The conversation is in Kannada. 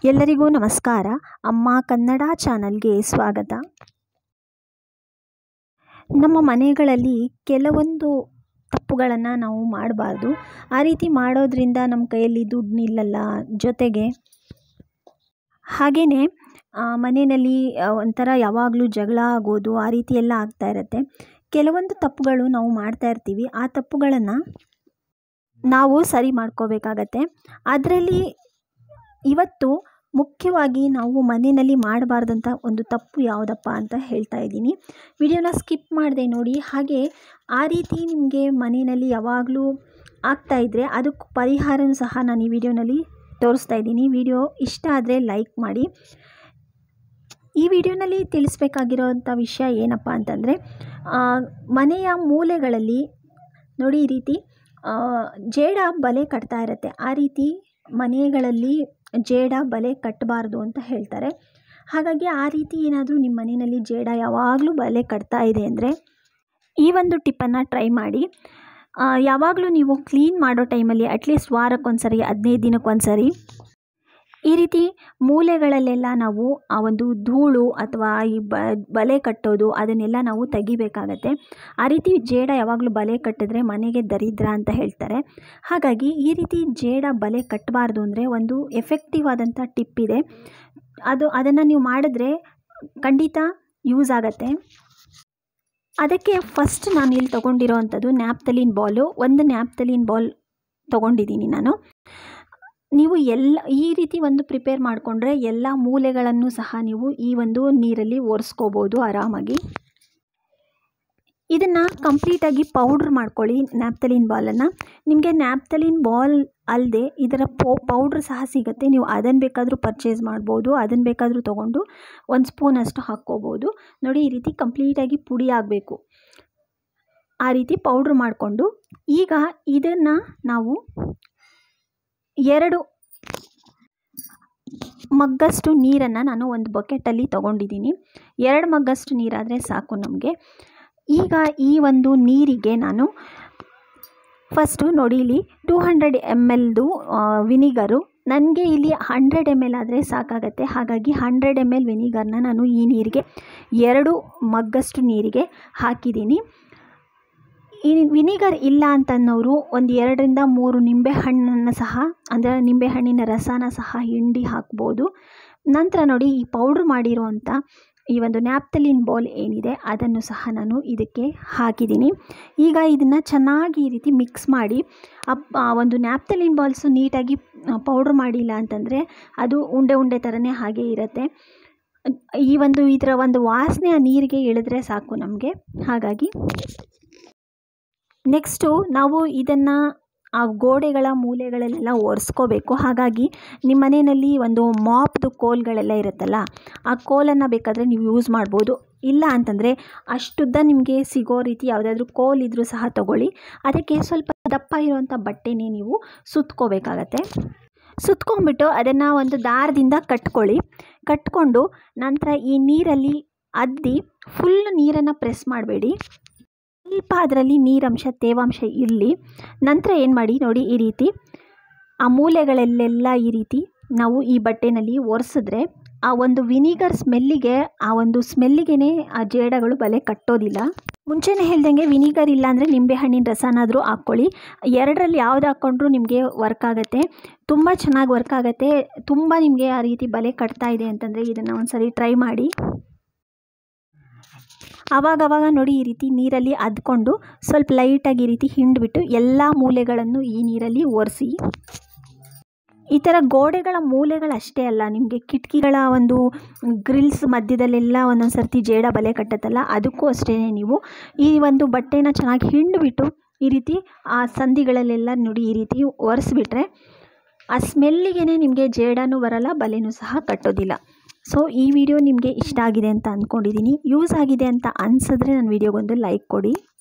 ಎಲ್ಲರಿಗೂ ನಮಸ್ಕಾರ ಅಮ್ಮ ಕನ್ನಡ ಚಾನಲ್ಗೆ ಸ್ವಾಗತ ನಮ್ಮ ಮನೆಗಳಲ್ಲಿ ಕೆಲವೊಂದು ತಪ್ಪುಗಳನ್ನು ನಾವು ಮಾಡಬಾರ್ದು ಆ ರೀತಿ ಮಾಡೋದ್ರಿಂದ ನಮ್ಮ ಕೈಯಲ್ಲಿ ದುಡ್ಡು ನಿಲ್ಲಲ್ಲ ಜೊತೆಗೆ ಹಾಗೆಯೇ ಮನೆಯಲ್ಲಿ ಒಂಥರ ಯಾವಾಗಲೂ ಜಗಳ ಆಗೋದು ಆ ರೀತಿ ಎಲ್ಲ ಆಗ್ತಾ ಇರುತ್ತೆ ಕೆಲವೊಂದು ತಪ್ಪುಗಳು ನಾವು ಮಾಡ್ತಾ ಇರ್ತೀವಿ ಆ ತಪ್ಪುಗಳನ್ನು ನಾವು ಸರಿ ಮಾಡ್ಕೋಬೇಕಾಗತ್ತೆ ಅದರಲ್ಲಿ ಇವತ್ತು ಮುಖ್ಯವಾಗಿ ನಾವು ಮನೆಯಲ್ಲಿ ಮಾಡಬಾರ್ದಂಥ ಒಂದು ತಪ್ಪು ಯಾವುದಪ್ಪ ಅಂತ ಹೇಳ್ತಾ ಇದ್ದೀನಿ ವಿಡಿಯೋನ ಸ್ಕಿಪ್ ಮಾಡದೆ ನೋಡಿ ಹಾಗೆ ಆ ರೀತಿ ನಿಮಗೆ ಮನೆಯಲ್ಲಿ ಯಾವಾಗಲೂ ಆಗ್ತಾಯಿದ್ರೆ ಅದಕ್ಕೆ ಪರಿಹಾರನೂ ಸಹ ನಾನು ಈ ವಿಡಿಯೋನಲ್ಲಿ ತೋರಿಸ್ತಾ ಇದ್ದೀನಿ ವಿಡಿಯೋ ಇಷ್ಟ ಆದರೆ ಲೈಕ್ ಮಾಡಿ ಈ ವಿಡಿಯೋನಲ್ಲಿ ತಿಳಿಸ್ಬೇಕಾಗಿರೋವಂಥ ವಿಷಯ ಏನಪ್ಪ ಅಂತಂದರೆ ಮನೆಯ ಮೂಲೆಗಳಲ್ಲಿ ನೋಡಿ ಈ ರೀತಿ ಜೇಡ ಬಲೆ ಕಟ್ತಾ ಇರುತ್ತೆ ಆ ರೀತಿ ಮನೆಗಳಲ್ಲಿ ಜೇಡ ಬಲೆ ಕಟ್ಟಬಾರ್ದು ಅಂತ ಹೇಳ್ತಾರೆ ಹಾಗಾಗಿ ಆ ರೀತಿ ಏನಾದರೂ ನಿಮ್ಮ ಮನೆಯಲ್ಲಿ ಜೇಡ ಯಾವಾಗಲೂ ಬಲೆ ಕಟ್ತಾ ಇದೆ ಅಂದರೆ ಈ ಒಂದು ಟಿಪ್ಪನ್ನು ಟ್ರೈ ಮಾಡಿ ಯಾವಾಗಲೂ ನೀವು ಕ್ಲೀನ್ ಮಾಡೋ ಟೈಮಲ್ಲಿ ಅಟ್ಲೀಸ್ಟ್ ವಾರಕ್ಕೊಂದ್ಸರಿ ಹದಿನೈದು ದಿನಕ್ಕೊಂದ್ಸರಿ ಈ ರೀತಿ ಮೂಲೆಗಳಲ್ಲೆಲ್ಲ ನಾವು ಆ ಒಂದು ಧೂಳು ಅಥವಾ ಈ ಬಲೆ ಕಟ್ಟೋದು ಅದನ್ನೆಲ್ಲ ನಾವು ತೆಗಿಬೇಕಾಗತ್ತೆ ಆ ರೀತಿ ಜೇಡ ಯಾವಾಗಲೂ ಬಲೆ ಕಟ್ಟಿದ್ರೆ ಮನೆಗೆ ದರಿದ್ರ ಅಂತ ಹೇಳ್ತಾರೆ ಹಾಗಾಗಿ ಈ ರೀತಿ ಜೇಡ ಬಲೆ ಕಟ್ಟಬಾರ್ದು ಅಂದರೆ ಒಂದು ಎಫೆಕ್ಟಿವ್ ಆದಂಥ ಟಿಪ್ ಇದೆ ಅದು ಅದನ್ನು ನೀವು ಮಾಡಿದ್ರೆ ಖಂಡಿತ ಯೂಸ್ ಆಗತ್ತೆ ಅದಕ್ಕೆ ಫಸ್ಟ್ ನಾನು ಇಲ್ಲಿ ತೊಗೊಂಡಿರೋ ಅಂಥದ್ದು ನ್ಯಾಪ್ತಲಿನ್ ಬಾಲು ಒಂದು ನ್ಯಾಪ್ತಲಿನ್ ಬಾಲ್ ತೊಗೊಂಡಿದ್ದೀನಿ ನಾನು ನೀವು ಎಲ್ಲ ಈ ರೀತಿ ಒಂದು ಪ್ರಿಪೇರ್ ಮಾಡಿಕೊಂಡ್ರೆ ಎಲ್ಲ ಮೂಲೆಗಳನ್ನು ಸಹ ನೀವು ಈ ಒಂದು ನೀರಲ್ಲಿ ಒರೆಸ್ಕೋಬೋದು ಆರಾಮಾಗಿ ಇದನ್ನು ಕಂಪ್ಲೀಟಾಗಿ ಪೌಡ್ರ್ ಮಾಡ್ಕೊಳ್ಳಿ ನ್ಯಾಪ್ತಲಿನ್ ಬಾಲನ್ನು ನಿಮಗೆ ನ್ಯಾಪ್ತಲಿನ್ ಬಾಲ್ ಅಲ್ಲದೆ ಇದರ ಪೋ ಪೌಡ್ರ್ ಸಹ ಸಿಗುತ್ತೆ ನೀವು ಅದನ್ನು ಬೇಕಾದರೂ ಪರ್ಚೇಸ್ ಮಾಡ್ಬೋದು ಅದನ್ನು ಬೇಕಾದರೂ ತೊಗೊಂಡು ಒಂದು ಸ್ಪೂನಷ್ಟು ಹಾಕ್ಕೋಬೋದು ನೋಡಿ ಈ ರೀತಿ ಕಂಪ್ಲೀಟಾಗಿ ಪುಡಿ ಆಗಬೇಕು ಆ ರೀತಿ ಪೌಡ್ರ್ ಮಾಡಿಕೊಂಡು ಈಗ ಇದನ್ನು ನಾವು ಎರಡು ಮಗ್ಗಷ್ಟು ನೀರನ್ನು ನಾನು ಒಂದು ಬಕೆಟಲ್ಲಿ ತೊಗೊಂಡಿದ್ದೀನಿ ಎರಡು ಮಗ್ಗಷ್ಟು ನೀರಾದರೆ ಸಾಕು ನಮಗೆ ಈಗ ಈ ಒಂದು ನೀರಿಗೆ ನಾನು ಫಸ್ಟು ನೋಡಿ ಇಲ್ಲಿ ಟೂ ಹಂಡ್ರೆಡ್ ಎಮ್ ಎಲ್ದು ವಿನಿಗರು ನನಗೆ ಇಲ್ಲಿ ಹಂಡ್ರೆಡ್ ಎಮ್ ಎಲ್ ಆದರೆ ಸಾಕಾಗತ್ತೆ ಹಾಗಾಗಿ ಹಂಡ್ರೆಡ್ ಎಮ್ ಎಲ್ ವಿನಿಗರ್ನ ನಾನು ಈ ನೀರಿಗೆ ಎರಡು ಮಗ್ಗಷ್ಟು ನೀರಿಗೆ ಹಾಕಿದ್ದೀನಿ ಈ ವಿನಿಗರ್ ಇಲ್ಲ ಅಂತನ್ನೋರು ಒಂದು ಎರಡರಿಂದ ಮೂರು ನಿಂಬೆಹಣ್ಣನ್ನು ಸಹ ಅಂದರೆ ನಿಂಬೆಹಣ್ಣಿನ ರಸನ ಸಹ ಹಿಂಡಿ ಹಾಕ್ಬೋದು ನಂತರ ನೋಡಿ ಈ ಪೌಡ್ರ್ ಮಾಡಿರೋವಂಥ ಈ ಒಂದು ನ್ಯಾಪ್ತಲಿನ್ ಬಾಲ್ ಏನಿದೆ ಅದನ್ನು ಸಹ ನಾನು ಇದಕ್ಕೆ ಹಾಕಿದ್ದೀನಿ ಈಗ ಇದನ್ನು ಚೆನ್ನಾಗಿ ಈ ರೀತಿ ಮಿಕ್ಸ್ ಮಾಡಿ ಆ ಒಂದು ನ್ಯಾಪ್ತಲಿನ್ ಬಾಲ್ಸು ನೀಟಾಗಿ ಪೌಡ್ರ್ ಮಾಡಿಲ್ಲ ಅಂತಂದರೆ ಅದು ಉಂಡೆ ಉಂಡೆ ಥರನೇ ಹಾಗೆ ಇರುತ್ತೆ ಈ ಒಂದು ಇದರ ಒಂದು ವಾಸನೆ ಆ ನೀರಿಗೆ ಇಳಿದ್ರೆ ಸಾಕು ನಮಗೆ ಹಾಗಾಗಿ ನೆಕ್ಸ್ಟು ನಾವು ಇದನ್ನು ಆ ಗೋಡೆಗಳ ಮೂಲೆಗಳಲ್ಲೆಲ್ಲ ಒರೆಸ್ಕೋಬೇಕು ಹಾಗಾಗಿ ನಿಮ್ಮ ಮನೆಯಲ್ಲಿ ಒಂದು ಮಾಪ್ದು ಕೋಲ್ಗಳೆಲ್ಲ ಇರುತ್ತಲ್ಲ ಆ ಕೋಲನ್ನು ಬೇಕಾದರೆ ನೀವು ಯೂಸ್ ಮಾಡ್ಬೋದು ಇಲ್ಲ ಅಂತಂದರೆ ಅಷ್ಟುದ್ದ ನಿಮಗೆ ಸಿಗೋ ರೀತಿ ಯಾವುದಾದ್ರೂ ಕೋಲ್ ಇದ್ದರೂ ಸಹ ತೊಗೊಳ್ಳಿ ಅದಕ್ಕೆ ಸ್ವಲ್ಪ ದಪ್ಪ ಇರುವಂಥ ಬಟ್ಟೆನೇ ನೀವು ಸುತ್ಕೋಬೇಕಾಗತ್ತೆ ಸುತ್ಕೊಂಡ್ಬಿಟ್ಟು ಅದನ್ನು ಒಂದು ದಾರದಿಂದ ಕಟ್ಕೊಳ್ಳಿ ಕಟ್ಕೊಂಡು ನಂತರ ಈ ನೀರಲ್ಲಿ ಅದ್ದಿ ಫುಲ್ ನೀರನ್ನು ಪ್ರೆಸ್ ಮಾಡಬೇಡಿ ಸ್ವಲ್ಪ ಅದರಲ್ಲಿ ನೀರಂಶ ತೇವಾಂಶ ಇರಲಿ ನಂತರ ಏನು ಮಾಡಿ ನೋಡಿ ಈ ರೀತಿ ಆ ಮೂಲೆಗಳಲ್ಲೆಲ್ಲ ಈ ರೀತಿ ನಾವು ಈ ಬಟ್ಟೆನಲ್ಲಿ ಒರೆಸಿದ್ರೆ ಆ ಒಂದು ವಿನಿಗರ್ ಸ್ಮೆಲ್ಲಿಗೆ ಆ ಒಂದು ಸ್ಮೆಲ್ಲಿಗೆ ಆ ಜೇಡಗಳು ಬಲೆ ಕಟ್ಟೋದಿಲ್ಲ ಮುಂಚೆನೇ ಹೇಳ್ದಂಗೆ ವಿನಿಗರ್ ಇಲ್ಲ ಅಂದರೆ ನಿಂಬೆಹಣ್ಣಿನ ರಸನಾದರೂ ಹಾಕ್ಕೊಳ್ಳಿ ಎರಡರಲ್ಲಿ ಯಾವ್ದು ಹಾಕ್ಕೊಂಡ್ರೂ ನಿಮಗೆ ವರ್ಕ್ ಆಗುತ್ತೆ ತುಂಬ ಚೆನ್ನಾಗಿ ವರ್ಕ್ ಆಗುತ್ತೆ ತುಂಬ ನಿಮಗೆ ಆ ರೀತಿ ಬಲೆ ಕಟ್ತಾ ಇದೆ ಅಂತಂದರೆ ಇದನ್ನು ಒಂದು ಸರಿ ಟ್ರೈ ಮಾಡಿ ಆವಾಗವಾಗ ನೋಡಿ ಈ ರೀತಿ ನೀರಲ್ಲಿ ಅದ್ಕೊಂಡು ಸ್ವಲ್ಪ ಲೈಟಾಗಿ ಈ ರೀತಿ ಹಿಂಡ್ಬಿಟ್ಟು ಎಲ್ಲ ಮೂಲೆಗಳನ್ನು ಈ ನೀರಲ್ಲಿ ಒರೆಸಿ ಈ ಥರ ಗೋಡೆಗಳ ಮೂಲೆಗಳಷ್ಟೇ ಅಲ್ಲ ನಿಮಗೆ ಕಿಟಕಿಗಳ ಒಂದು ಗ್ರಿಲ್ಸ್ ಮಧ್ಯದಲ್ಲೆಲ್ಲ ಒಂದೊಂದು ಸರ್ತಿ ಜೇಡ ಬಲೆ ಕಟ್ಟತ್ತಲ್ಲ ಅದಕ್ಕೂ ಅಷ್ಟೇ ನೀವು ಈ ಒಂದು ಬಟ್ಟೆನ ಚೆನ್ನಾಗಿ ಹಿಂಡ್ಬಿಟ್ಟು ಈ ರೀತಿ ಆ ಸಂಧಿಗಳಲ್ಲೆಲ್ಲ ನೋಡಿ ಈ ರೀತಿ ಒರೆಸ್ಬಿಟ್ರೆ ಆ ಸ್ಮೆಲ್ಲಿಗೆ ನಿಮಗೆ ಜೇಡನೂ ಬರಲ್ಲ ಬಲೆನೂ ಸಹ ಕಟ್ಟೋದಿಲ್ಲ ಸೊ ಈ ವಿಡಿಯೋ ನಿಮಗೆ ಇಷ್ಟ ಆಗಿದೆ ಅಂತ ಅಂದ್ಕೊಂಡಿದ್ದೀನಿ ಯೂಸ್ ಆಗಿದೆ ಅಂತ ಅನಿಸಿದ್ರೆ ನನ್ನ ವಿಡಿಯೋಗೊಂದು ಲೈಕ್ ಕೊಡಿ